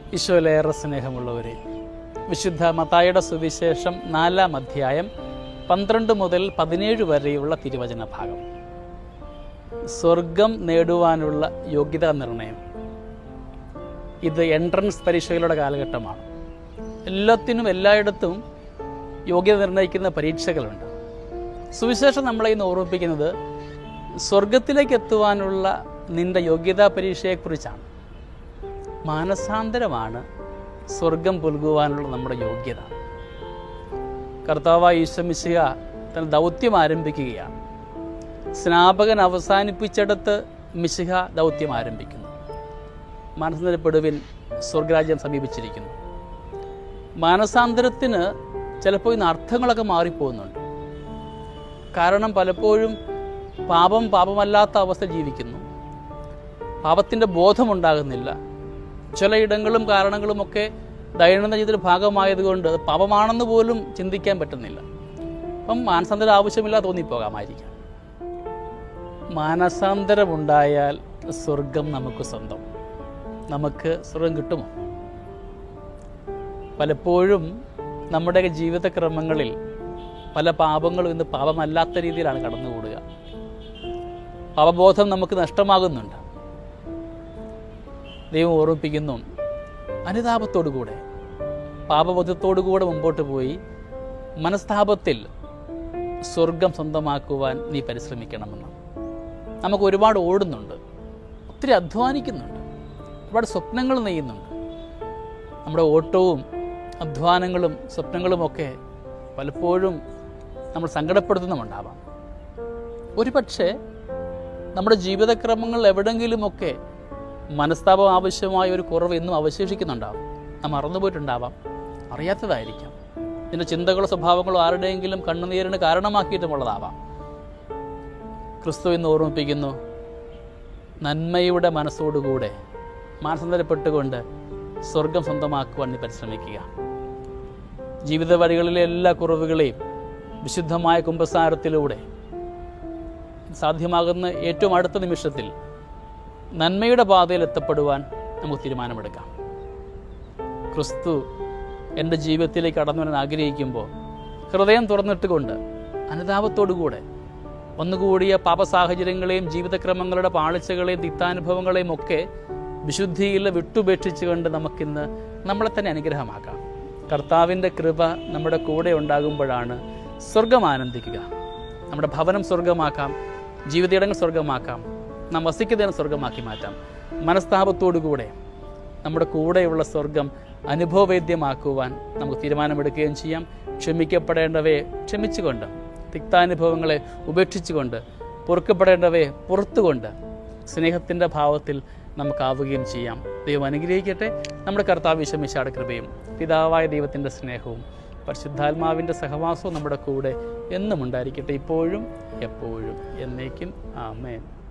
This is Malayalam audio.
ഈശോയിലേറെ സ്നേഹമുള്ളവരെ വിശുദ്ധ മത്തായുടെ സുവിശേഷം നാലാം അധ്യായം പന്ത്രണ്ട് മുതൽ പതിനേഴ് വരെയുള്ള തിരുവചന ഭാഗം സ്വർഗം നേടുവാനുള്ള യോഗ്യതാ നിർണയം ഇത് എൻട്രൻസ് പരീക്ഷകളുടെ കാലഘട്ടമാണ് എല്ലാത്തിനും എല്ലായിടത്തും യോഗ്യത നിർണ്ണയിക്കുന്ന പരീക്ഷകളുണ്ട് സുവിശേഷം നമ്മളെ ഇന്ന് ഓർമ്മിപ്പിക്കുന്നത് സ്വർഗത്തിലേക്ക് എത്തുവാനുള്ള നിന്റെ യോഗ്യതാ പരീക്ഷയെക്കുറിച്ചാണ് മാനസാന്തരമാണ് സ്വർഗം പുൽകുവാനുള്ള നമ്മുടെ യോഗ്യത കർത്താവായ ഈശ്വമിശിക തന്റെ ദൗത്യം ആരംഭിക്കുകയാണ് സ്നാപകൻ അവസാനിപ്പിച്ചിടത്ത് മിശിഹ ദൗത്യം ആരംഭിക്കുന്നു മാനസാന്തരപ്പെടുവിൻ സ്വർഗരാജ്യം സമീപിച്ചിരിക്കുന്നു മാനസാന്തരത്തിന് ചിലപ്പോൾ ഇന്ന് അർത്ഥങ്ങളൊക്കെ മാറിപ്പോകുന്നുണ്ട് കാരണം പലപ്പോഴും പാപം പാപമല്ലാത്ത അവസ്ഥ ജീവിക്കുന്നു പാപത്തിൻ്റെ ബോധമുണ്ടാകുന്നില്ല ചിലയിടങ്ങളും കാരണങ്ങളുമൊക്കെ ദൈനംദിന ജീവിതത്തിൽ ഭാഗമായതുകൊണ്ട് അത് പാപമാണെന്ന് പോലും ചിന്തിക്കാൻ പറ്റുന്നില്ല അപ്പം മാനസാന്തരം ആവശ്യമില്ല തോന്നിപ്പോകാമായിരിക്കാം മാനസാന്തരമുണ്ടായാൽ സ്വർഗം നമുക്ക് സ്വന്തം നമുക്ക് സ്വർഗം കിട്ടുമോ പലപ്പോഴും നമ്മുടെ ജീവിതക്രമങ്ങളിൽ പല പാപങ്ങളും ഇന്ന് പാപമല്ലാത്ത രീതിയിലാണ് കടന്നുകൂടുക പാപബോധം നമുക്ക് നഷ്ടമാകുന്നുണ്ട് ദൈവം ഓർമ്മിപ്പിക്കുന്നു അനുതാപത്തോടുകൂടെ പാപബോധത്തോടുകൂടെ മുമ്പോട്ട് പോയി മനസ്താപത്തിൽ സ്വർഗം സ്വന്തമാക്കുവാൻ നീ പരിശ്രമിക്കണമെന്ന് നമുക്ക് ഒരുപാട് ഓടുന്നുണ്ട് ഒത്തിരി അധ്വാനിക്കുന്നുണ്ട് ഒരുപാട് സ്വപ്നങ്ങൾ നെയ്യുന്നുണ്ട് നമ്മുടെ ഓട്ടവും അധ്വാനങ്ങളും സ്വപ്നങ്ങളുമൊക്കെ പലപ്പോഴും നമ്മൾ സങ്കടപ്പെടുത്തുന്നുമുണ്ടാവാം ഒരു പക്ഷേ നമ്മുടെ ജീവിതക്രമങ്ങൾ എവിടെങ്കിലുമൊക്കെ മനസ്താപം ആവശ്യമായ ഒരു കുറവ് എന്നും അവശേഷിക്കുന്നുണ്ടാവും നാം മറന്നുപോയിട്ടുണ്ടാവാം അറിയാത്തതായിരിക്കാം ഇതിൻ്റെ ചിന്തകളോ സ്വഭാവങ്ങളോ ആരുടെയെങ്കിലും കണ്ണുനീരിന് കാരണമാക്കിയിട്ടുമുള്ളതാവാം ക്രിസ്തു എന്ന് ഓർമ്മിപ്പിക്കുന്നു നന്മയുടെ മനസ്സോടുകൂടെ മാനസാന്തരപ്പെട്ടുകൊണ്ട് സ്വർഗം സ്വന്തമാക്കുവാൻ നീ പരിശ്രമിക്കുക ജീവിത വഴികളിലെ എല്ലാ കുറവുകളെയും വിശുദ്ധമായ കുംഭസാരത്തിലൂടെ സാധ്യമാകുന്ന ഏറ്റവും അടുത്ത നിമിഷത്തിൽ നന്മയുടെ പാതയിൽ എത്തപ്പെടുവാൻ നമുക്ക് തീരുമാനമെടുക്കാം ക്രിസ്തു എൻ്റെ ജീവിതത്തിലേക്ക് കടന്നു വരാൻ ആഗ്രഹിക്കുമ്പോൾ ഹൃദയം തുറന്നിട്ടുകൊണ്ട് അനുതാപത്തോടുകൂടെ ഒന്നുകൂടിയ പാപസാഹചര്യങ്ങളെയും ജീവിതക്രമങ്ങളുടെ പാളിച്ചകളെയും തിക്താനുഭവങ്ങളെയും ഒക്കെ വിശുദ്ധിയിൽ വിട്ടുപേക്ഷിച്ചുകൊണ്ട് നമുക്കിന്ന് നമ്മളെ തന്നെ അനുഗ്രഹമാക്കാം കർത്താവിൻ്റെ കൃപ നമ്മുടെ കൂടെ ഉണ്ടാകുമ്പോഴാണ് സ്വർഗം ആനന്ദിക്കുക നമ്മുടെ ഭവനം സ്വർഗമാക്കാം ജീവിതയിടങ്ങൾ സ്വർഗമാക്കാം നാം വസിക്കുന്നതിനെ സ്വർഗമാക്കി മാറ്റാം മനസ്താപത്തോടുകൂടെ നമ്മുടെ കൂടെയുള്ള സ്വർഗം അനുഭവവേദ്യമാക്കുവാൻ നമുക്ക് തീരുമാനമെടുക്കുകയും ചെയ്യാം ക്ഷമിക്കപ്പെടേണ്ടവയെ ക്ഷമിച്ചുകൊണ്ട് തിക്താനുഭവങ്ങളെ ഉപേക്ഷിച്ചുകൊണ്ട് പൊറുക്കപ്പെടേണ്ടവയെ പുറത്തുകൊണ്ട് സ്നേഹത്തിൻ്റെ ഭാവത്തിൽ നമുക്കാവുകയും ചെയ്യാം ദൈവം അനുഗ്രഹിക്കട്ടെ നമ്മുടെ കർത്താവ് വിഷമിച്ചാട് കൃപയും പിതാവായ ദൈവത്തിൻ്റെ സ്നേഹവും പരിശുദ്ധാത്മാവിൻ്റെ സഹവാസവും നമ്മുടെ കൂടെ എന്നും ഉണ്ടായിരിക്കട്ടെ ഇപ്പോഴും എപ്പോഴും എന്നേക്കും ആമേൻ